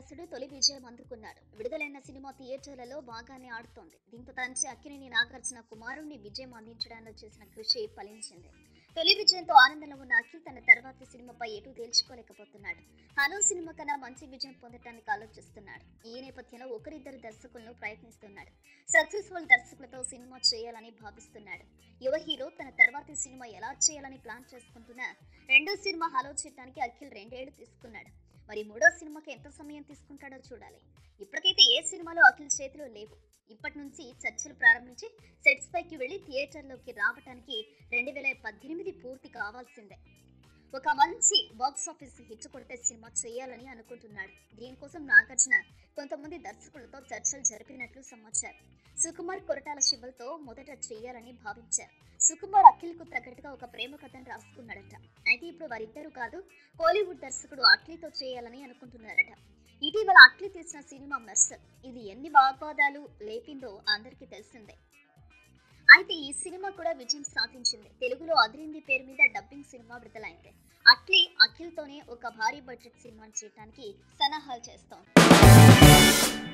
వారసుడు తొలి విజయం అందుకున్నాడు విడుదలైన సినిమా థియేటర్లలో బాగానే ఆడుతోంది దీంతో తండ్రి అక్కినేని నాగార్జున కుమారుణ్ణి విజయం అందించడంలో చేసిన కృషి ఫలించింది తొలి విజయంతో ఆనందంలో ఉన్న అఖిల్ తన తర్వాతి సినిమాపై ఎటు తేల్చుకోలేకపోతున్నాడు హలో సినిమా కన్నా మంచి విజయం పొందటానికి ఆలోచిస్తున్నాడు ఈ నేపథ్యంలో ఒకరిద్దరు దర్శకులను ప్రయత్నిస్తున్నాడు సక్సెస్ఫుల్ దర్శకులతో సినిమా చేయాలని భావిస్తున్నాడు యువ హీరో తన తర్వాతి సినిమా ఎలా చేయాలని ప్లాన్ చేసుకుంటున్నా రెండో సినిమా హలో చేయడానికి అఖిల్ రెండేళ్లు తీసుకున్నాడు మరి మూడో సినిమాకి ఎంత సమయం తీసుకుంటాడో చూడాలి ఇప్పటికైతే ఏ సినిమాలో అఖిల్ చేతిలో లేవు ఇప్పటి నుంచి చర్చలు ప్రారంభించి సెట్స్ పైకి వెళ్లి థియేటర్లోకి రావటానికి రెండు వేల పద్దెనిమిది పూర్తి కావాల్సిందే ఒక మంచి బాక్స్ ఆఫీస్ హిట్ కొడితే సినిమా చేయాలని అనుకుంటున్నాడు దీనికోసం నాగార్జున కొంతమంది దర్శకులతో చర్చలు జరిపినట్లు సమాచారం సుకుమార్ కొరటాల శివలతో మొదట చేయాలని భావించారు సుకుమార్ అఖిల్ కు తగ్గట్టుగా ఒక ప్రేమ కథను రాసుకున్నాడట అయితే ఇప్పుడు వారిద్దరు కాదు కోలీవుడ్ దర్శకుడు అట్లీతో చేయాలని అనుకుంటున్నారట ఇటీవల అట్లీ తీసిన సినిమా మెర్సల్ ఇది ఎన్ని వాగ్వాదాలు లేపిందో అందరికీ తెలిసిందే అయితే ఈ సినిమా కూడా విజయం సాధించింది తెలుగులో అదిరింది పేరు మీద డబ్బింగ్ సినిమా విడుదలైంది అట్లీ అఖిల్తోనే ఒక భారీ బడ్జెట్ సినిమాని చేయడానికి సన్నాహాలు చేస్తోంది